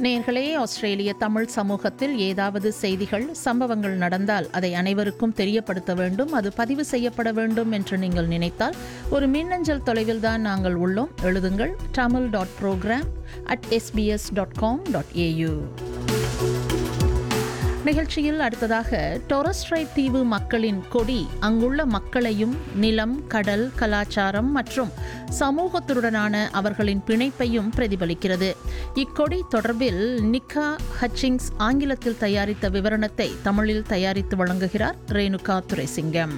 நேர்களே ஆஸ்திரேலிய தமிழ் சமூகத்தில் ஏதாவது செய்திகள் சம்பவங்கள் நடந்தால் அதை அனைவருக்கும் தெரியப்படுத்த வேண்டும் அது பதிவு செய்யப்பட வேண்டும் என்று நீங்கள் நினைத்தால் ஒரு மின்னஞ்சல் தொலைவில் தான் நாங்கள் உள்ளோம் எழுதுங்கள் Tamil dot program at SBS dot com dot AU நிகழ்ச்சியில் அடுத்ததாக டொரஸ்ட்ரைட் தீவு மக்களின் கொடி அங்குள்ள மக்களையும் நிலம் கடல் கலாச்சாரம் மற்றும் சமூகத்துடனான அவர்களின் பிணைப்பையும் பிரதிபலிக்கிறது இக்கொடி தொடர்பில் நிக்கா ஹச்சிங்ஸ் ஆங்கிலத்தில் தயாரித்த விவரணத்தை தமிழில் தயாரித்து வழங்குகிறார் ரேணுகா துரைசிங்கம்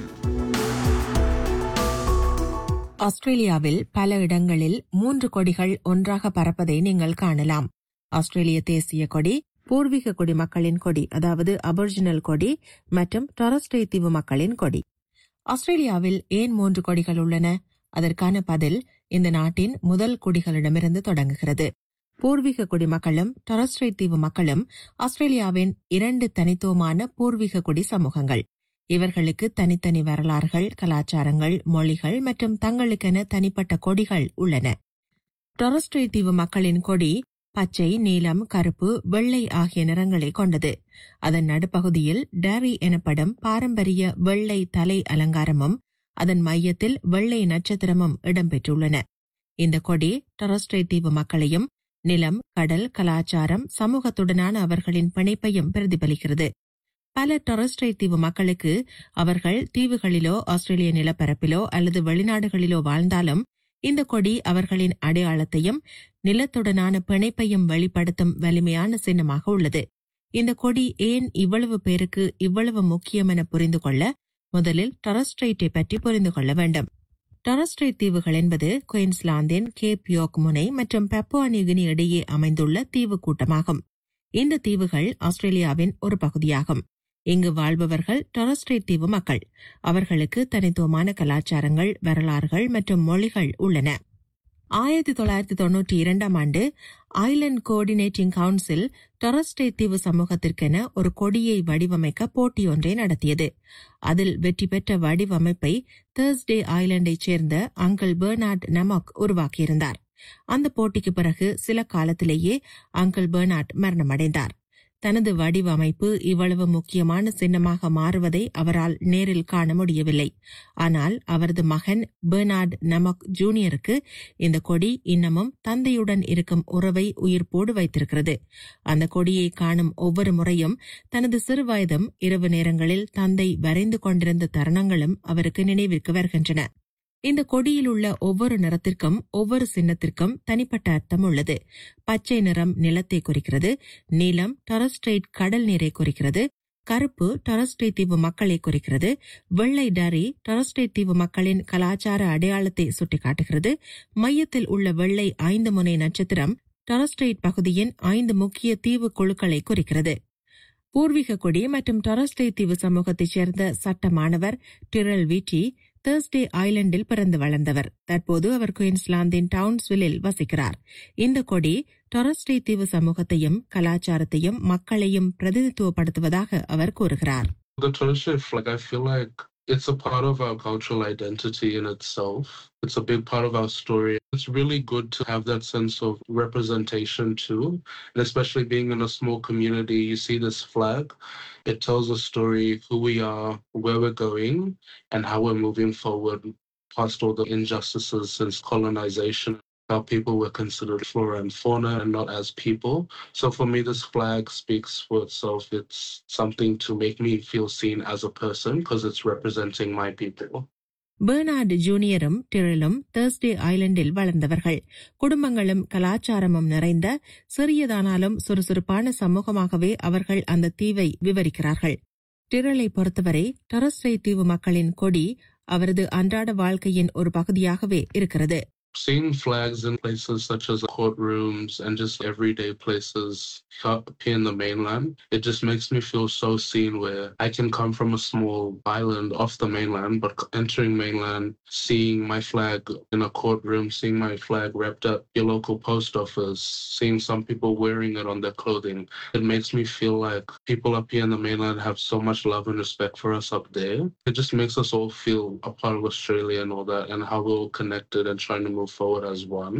ஆஸ்திரேலியாவில் பல இடங்களில் மூன்று கொடிகள் ஒன்றாக பறப்பதை நீங்கள் காணலாம் ஆஸ்திரேலிய தேசிய கொடி பூர்வீக கொடி மக்களின் கொடி அதாவது அபொரிஜினல் கொடி மற்றும் டொரஸ்டே தீவு மக்களின் கொடி ஆஸ்திரேலியாவில் ஏன் மூன்று கொடிகள் உள்ளன அதற்கான பதில் இந்த நாட்டின் முதல் குடிகளிடமிருந்து தொடங்குகிறது பூர்வீக குடிமக்களும் டொரஸ்ட்ரை தீவு மக்களும் ஆஸ்திரேலியாவின் இரண்டு தனித்துவமான பூர்வீக குடி சமூகங்கள் இவர்களுக்கு தனித்தனி வரலாறுகள் கலாச்சாரங்கள் மொழிகள் மற்றும் தங்களுக்கென தனிப்பட்ட கொடிகள் உள்ளன டொரஸ்ட்ரை தீவு மக்களின் கொடி பச்சை நீலம் கருப்பு வெள்ளை ஆகிய நிறங்களை கொண்டது அதன் நடுப்பகுதியில் டேரி எனப்படும் பாரம்பரிய வெள்ளை தலை அலங்காரமும் அதன் மையத்தில் வெள்ளை நட்சத்திரமும் இடம்பெற்றுள்ளன இந்த கொடி டொரஸ்ட்ரை தீவு மக்களையும் நிலம் கடல் கலாச்சாரம் சமூகத்துடனான அவர்களின் பிணைப்பையும் பிரதிபலிக்கிறது பல டொரஸ்ட்ரை தீவு மக்களுக்கு அவர்கள் தீவுகளிலோ ஆஸ்திரேலிய நிலப்பரப்பிலோ அல்லது வெளிநாடுகளிலோ வாழ்ந்தாலும் இந்த கொடி அவர்களின் அடையாளத்தையும் நிலத்துடனான பிணைப்பையும் வெளிப்படுத்தும் வலிமையான சின்னமாக உள்ளது இந்த கொடி ஏன் இவ்வளவு பேருக்கு இவ்வளவு முக்கியம் என புரிந்து கொள்ள முதலில் டொரஸ்ட்ரைட்டை பற்றி புரிந்து கொள்ள வேண்டும் டொரஸ்ட்ரைட் தீவுகள் என்பது குயின்ஸ்லாந்தின் கேப் யோக் முனை மற்றும் பெப்போவா நியூகினி இடையே அமைந்துள்ள தீவு கூட்டமாகும் இந்த தீவுகள் ஆஸ்திரேலியாவின் ஒரு பகுதியாகும் இங்கு வாழ்பவர்கள் டொரஸ்ட்ரைட் தீவு மக்கள் அவர்களுக்கு தனித்துவமான கலாச்சாரங்கள் வரலாறுகள் மற்றும் மொழிகள் உள்ளன ஆயிரத்தி தொள்ளாயிரத்தி தொன்னூற்றி இரண்டாம் ஆண்டு ஐலண்ட் கோஆர்டினேட்டிங் கவுன்சில் டொரஸ்டேட் தீவு சமூகத்திற்கென ஒரு கொடியை வடிவமைக்க போட்டி ஒன்றை நடத்தியது அதில் வெற்றி பெற்ற வடிவமைப்பை தேர்ஸ்டே ஐலண்டைச் சேர்ந்த அங்கிள் பெர்னார்ட் நமக் உருவாக்கியிருந்தார் அந்த போட்டிக்கு பிறகு சில காலத்திலேயே அங்கிள் பெர்னார்ட் மரணமடைந்தார் தனது வடிவமைப்பு இவ்வளவு முக்கியமான சின்னமாக மாறுவதை அவரால் நேரில் காண முடியவில்லை ஆனால் அவரது மகன் பெர்னார்ட் நமக் ஜூனியருக்கு இந்த கொடி இன்னமும் தந்தையுடன் இருக்கும் உறவை உயிர்ப்போடு வைத்திருக்கிறது அந்த கொடியை காணும் ஒவ்வொரு முறையும் தனது சிறுவயதும் இரவு நேரங்களில் தந்தை வரைந்து கொண்டிருந்த தருணங்களும் அவருக்கு நினைவிற்கு வருகின்றன இந்த கொடியில் உள்ள ஒவ்வொரு நிறத்திற்கும் ஒவ்வொரு சின்னத்திற்கும் தனிப்பட்ட அர்த்தம் உள்ளது பச்சை நிறம் நிலத்தை குறிக்கிறது நீலம் டொரஸ்ட்ரைட் கடல் நீரை குறிக்கிறது கருப்பு டொரஸ்டே தீவு மக்களை குறிக்கிறது வெள்ளை டாரி டொரஸ்டே தீவு மக்களின் கலாச்சார அடையாளத்தை சுட்டிக்காட்டுகிறது மையத்தில் உள்ள வெள்ளை ஐந்து முனை நட்சத்திரம் டொரஸ்டேட் பகுதியின் ஐந்து முக்கிய தீவு குழுக்களை குறிக்கிறது பூர்வீக கொடி மற்றும் டொரஸ்டே தீவு சமூகத்தைச் சேர்ந்த சட்ட மாணவர் டிரல் வீட்டி தேர்ஸ்டே ஐலண்டில் பிறந்து வளர்ந்தவர் தற்போது அவர் குயின்ஸ்லாந்தின் டவுன்ஸ்வில்லில் வசிக்கிறார் இந்த கொடி டொரஸ்டே தீவு சமூகத்தையும் கலாச்சாரத்தையும் மக்களையும் பிரதிநிதித்துவப்படுத்துவதாக அவர் கூறுகிறார் The traditional flag, I feel like it's a part of our cultural identity in itself. It's a big part of our story. It's really good to have that sense of representation too. And especially being in a small community, you see this flag. It tells a story, who we are, where we're going, and how we're moving forward past all the injustices since colonization. How people were considered flora and fauna and not as people. So for me, this flag speaks for itself. It's something to make me feel seen as a person because it's representing my people. Bernard ஜூனியரும் டிரலும் Thursday ஐலண்டில் வளர்ந்தவர்கள் குடும்பங்களும் கலாச்சாரமும் நிறைந்த சிறியதானாலும் சுறுசுறுப்பான சமூகமாகவே அவர்கள் அந்த தீவை விவரிக்கிறார்கள் டிரலை பொறுத்தவரை டொரஸ்டை தீவு மக்களின் கொடி அவரது அன்றாட வாழ்க்கையின் ஒரு பகுதியாகவே இருக்கிறது Seeing flags in places such as courtrooms and just everyday places up here in the mainland, it just makes me feel so seen where I can come from a small island off the mainland, but entering mainland, seeing my flag in a courtroom, seeing my flag wrapped up your local post office, seeing some people wearing it on their clothing, it makes me feel like people up here in the mainland have so much love and respect for us up there. It just makes us all feel a part of Australia and all that, and how we're all connected and trying to move forward as one.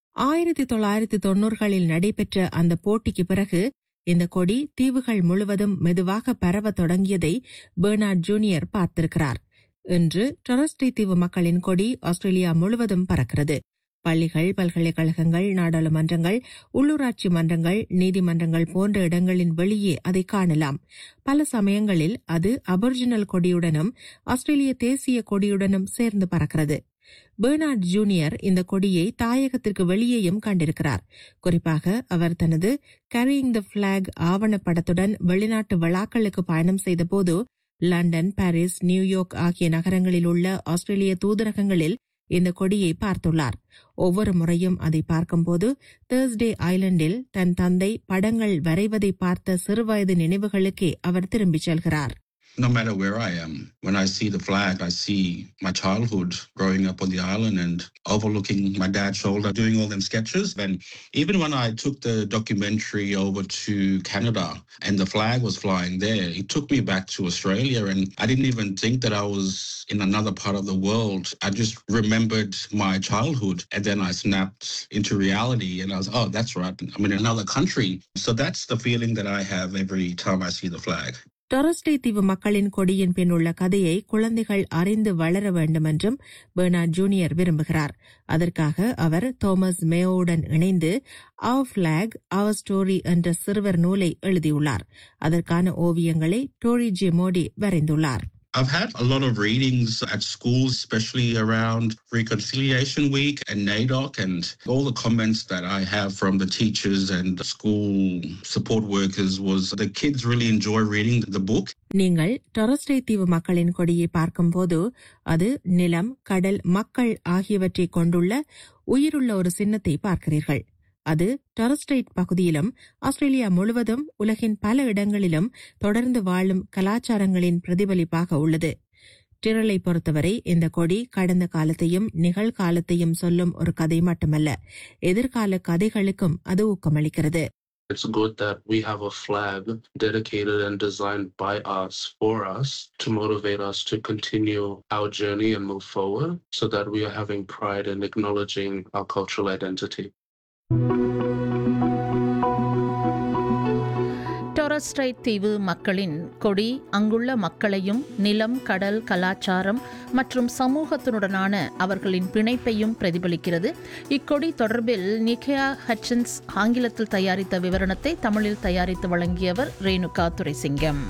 ஆயிரத்தி தொள்ளாயிரத்தி தொன்னூறுகளில் நடைபெற்ற அந்த போட்டிக்கு பிறகு இந்த கொடி தீவுகள் முழுவதும் மெதுவாக பரவ தொடங்கியதை பெர்னார்ட் ஜூனியர் பார்த்திருக்கிறார் இன்று டொரஸ்டே தீவு மக்களின் கொடி ஆஸ்திரேலியா முழுவதும் பறக்கிறது பள்ளிகள் பல்கலைக்கழகங்கள் நாடாளுமன்றங்கள் உள்ளூராட்சி மன்றங்கள் நீதிமன்றங்கள் போன்ற இடங்களின் வெளியே அதை காணலாம் பல சமயங்களில் அது அபொரிஜினல் கொடியுடனும் ஆஸ்திரேலிய தேசிய கொடியுடனும் சேர்ந்து பறக்கிறது பெர்னார்ட் ஜூனியர் இந்த கொடியை தாயகத்திற்கு வெளியேயும் கண்டிருக்கிறார் குறிப்பாக அவர் தனது கேரியிங் த பிளாக் ஆவணப்படத்துடன் வெளிநாட்டு விழாக்களுக்கு பயணம் செய்தபோது லண்டன் பாரிஸ் நியூயார்க் ஆகிய நகரங்களில் உள்ள ஆஸ்திரேலிய தூதரகங்களில் இந்த கொடியை பார்த்துள்ளார் ஒவ்வொரு முறையும் அதை பார்க்கும்போது தேர்ஸ்டே ஐலண்டில் தன் தந்தை படங்கள் வரைவதை பார்த்த சிறுவயது நினைவுகளுக்கே அவர் திரும்பிச் செல்கிறார் no matter where I am, when I see the flag, I see my childhood growing up on the island and overlooking my dad's shoulder, doing all them sketches. And even when I took the documentary over to Canada and the flag was flying there, it took me back to Australia. And I didn't even think that I was in another part of the world. I just remembered my childhood and then I snapped into reality and I was, oh, that's right. I'm in another country. So that's the feeling that I have every time I see the flag. டொரஸ்டே தீவு மக்களின் கொடியின் பின் உள்ள கதையை குழந்தைகள் அறிந்து வளர வேண்டும் என்றும் பெர்னார்ட் ஜூனியர் விரும்புகிறார் அதற்காக அவர் தோமஸ் மேயோவுடன் இணைந்து அவர் பிளாக் அவர் ஸ்டோரி என்ற சிறுவர் நூலை எழுதியுள்ளார் அதற்கான ஓவியங்களை டோரி ஜே மோடி வரைந்துள்ளார் I've had a lot of readings at schools, especially around Reconciliation Week and NAIDOC, and all the comments that I have from the teachers and the school support workers was the kids really enjoy reading the book. நீங்கள் டொரஸ்டே தீவு மக்களின் கொடியை பார்க்கும்போது அது நிலம் கடல் மக்கள் ஆகியவற்றை கொண்டுள்ள உயிருள்ள ஒரு சின்னத்தை பார்க்கிறீர்கள் அது டொரஸ்டைட் பகுதியிலும் ஆஸ்திரேலியா முழுவதும் உலகின் பல இடங்களிலும் தொடர்ந்து வாழும் கலாச்சாரங்களின் பிரதிபலிப்பாக உள்ளது டிரலை பொறுத்தவரை இந்த கொடி கடந்த காலத்தையும் நிகழ்காலத்தையும் சொல்லும் ஒரு கதை மட்டுமல்ல எதிர்கால கதைகளுக்கும் அது ஊக்கமளிக்கிறது It's good that we have a flag dedicated and designed by us for us to motivate us to continue our journey and move forward so that we are having pride in acknowledging our cultural identity. Torres Strait தீவு மக்களின் கொடி அங்குள்ள மக்களையும் நிலம் கடல் கலாச்சாரம் மற்றும் சமூகத்தினுடனான அவர்களின் பிணைப்பையும் பிரதிபலிக்கிறது இக்கொடி தொடர்பில் நிகேயா ஹட்சன்ஸ் ஆங்கிலத்தில் தயாரித்த விவரணத்தை தமிழில் தயாரித்து வழங்கியவர் ரேணுகா துரைசிங்கம்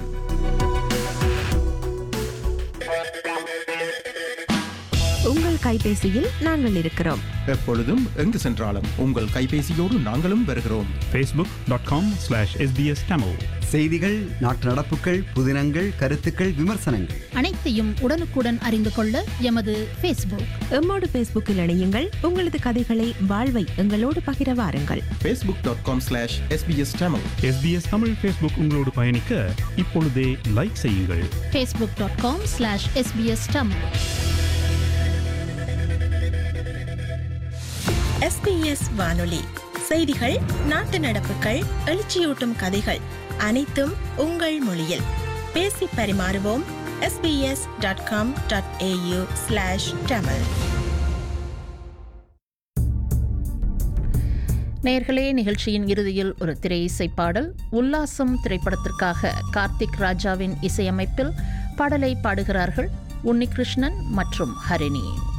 உங்கள் கைபேசியில் நாங்கள் இருக்கிறோம் எப்பொழுதும் எங்கு சென்றாலும் உங்கள் கைபேசியோடு நாங்களும் வருகிறோம் facebook.com slash sbs tamil செய்திகள் நாட்டு நடப்புகள் புதினங்கள் கருத்துக்கள் விமர்சனங்கள் அனைத்தையும் உடனுக்குடன் அறிந்து கொள்ள எமது ஃபேஸ்புக் எம்மோடு பேஸ்புக்கில் இணையுங்கள் உங்களது கதைகளை வாழ்வை எங்களோடு பகிர வாருங்கள் Facebook dot com slash SBS Tamil sbs தமிழ் ஃபேஸ்புக் உங்களோடு பயணிக்க இப்பொழுதே லைக் செய்யுங்கள் Facebook dot com slash SBS Tamil SBS வானொலி செய்திகள் நாட்டு நடப்புகள் எழுச்சியூட்டும் கதைகள் அனைத்தும் உங்கள் மொழியில் பேசி பரிமாறுவோம் SBS dot com dot AU slash Tamil நேர்களே நிகழ்ச்சியின் இறுதியில் ஒரு திரை இசை பாடல் உல்லாசம் திரைப்படத்திற்காக கார்த்திக் ராஜாவின் இசையமைப்பில் பாடலை பாடுகிறார்கள் உன்னிகிருஷ்ணன் மற்றும் ஹரிணி